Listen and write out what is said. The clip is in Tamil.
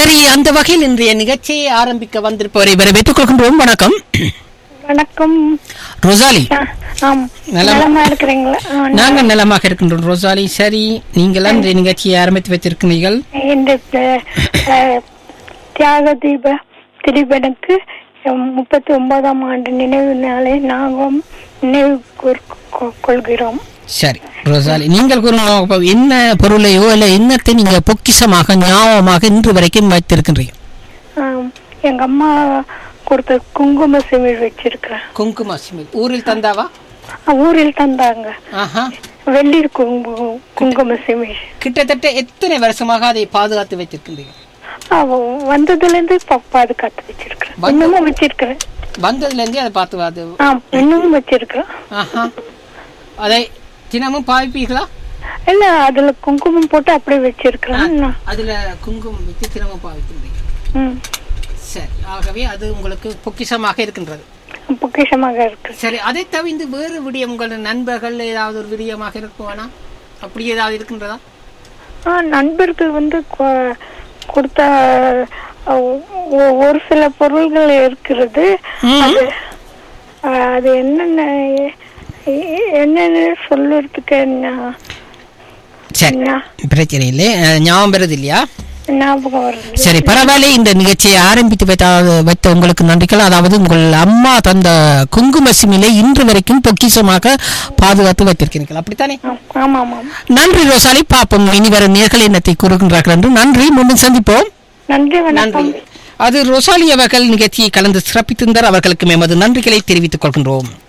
சரி அந்த வகையில் இன்றைய நிகழ்ச்சியை ஆரம்பிக்க வந்திருப்பவரை வரவேற்றுக் கொள்கின்றோம் வணக்கம் வணக்கம் ரோசாலி ஆ, ஆம் நலம். நலமா இருக்கிறீங்களா ஆ, நாங்கள் நலமாக இருக்கின்றோம் ரோசாலி சரி நீங்கள் இன்றைய நிகழ்ச்சியை ஆரம்பித்து வைத்திருக்கிறீர்கள் இந்த த- அஹ், தியாக தீப திலீபனுக்கு முப்பத்தி ஒன்பதாம் ஆண்டு நினைவு நாளை நாங்கள் நினைவு கூர்- கொ- கொள்கிறோம் சரி ரோசாலி நீங்கள் கூறுங்க அப்ப என்ன பொருளையோ இல்ல என்னத்தை நீங்க பொக்கிஷமாக ஞாபகமாக இன்று வரைக்கும் வைத்திருக்கின்றீங்க ஆம், எங்க அம்மா கொடுத்த குங்கும சிமிழ் வச்சிருக்கிறேன் குங்கும சிமிழ் ஊரில் தந்தாவா ஊரில் தந்தாங்க ஆஹா வெள்ளி குங்கு குங்கும சிமிழ் கிட்டத்தட்ட எத்தனை வருஷமாக அதை பாதுகாத்து வைத்திருக்கின்றீங்க அவ வந்ததுல இருந்து பா- பாதுகாத்து வச்சிருக்கிறேன் வந்து- இன்னமும் வச்சிருக்கிறேன் வந்ததுல இருந்தே அதை பார்த்து அது ஆம் இன்னமும் வச்சிருக்கிறேன் ஆஹா அதை தினமும் பாவிப்பீர்களா இல்ல அதுல குங்குமம் போட்டு அப்படியே வச்சிருக்கிறேன் நான். அதுல குங்குமம் வைத்து தினமும் பாவிக்கின்றீங்க ம். சரி ஆகவே அது உங்களுக்கு பொக்கிஷமாக இருக்கின்றது பொக்கிஷமாக இருக்கு சரி அதை தவிர்த்து வேறு விடியம் உங்கள் நண்பர்கள் ஏதாவது ஒரு விடியமாக இருக்குமானா அப்படி ஏதாவது இருக்கின்றதா ஆ, நண்பர்கள் வந்து கொ- கொடுத்த ஒ- ஒ- ஒரு சில பொருள்கள் இருக்கிறது ம். அது ஆ, அது என்னென்ன எ- என்னன்னு சொல்லுறதுக்கு என்ன சரி என்ன பிரச்சனை இல்லை அஹ், ஞாபகம் வருது இல்லையா ஞாபகம் வருது சரி பரவாயில்ல இந்த நிகழ்ச்சியை ஆரம்பித்து வைத்த வைத்த உங்களுக்கு நன்றிகள் அதாவது உங்கள் அம்மா தந்த குங்கும சிமிலை இன்று வரைக்கும் பொக்கிஷமாக பாதுகாத்து வைத்திருக்கிறீர்கள் அப்படித்தானே ஆம், ஆமா ஆமாம் நன்றி ரோசாலி பாப்போம் இனி வரும் நேர்கள் என்னத்தை கூறுகின்றார்கள் என்று நன்றி மீண்டும் சந்திப்போம் நன்றி நன்றி வணக்கம் அது ரோசாலி அவர்கள் நிகழ்ச்சியை கலந்து சிறப்பித்திருந்தார் அவர்களுக்கு எமது நன்றிகளை தெரிவித்துக் கொள்கின்றோம்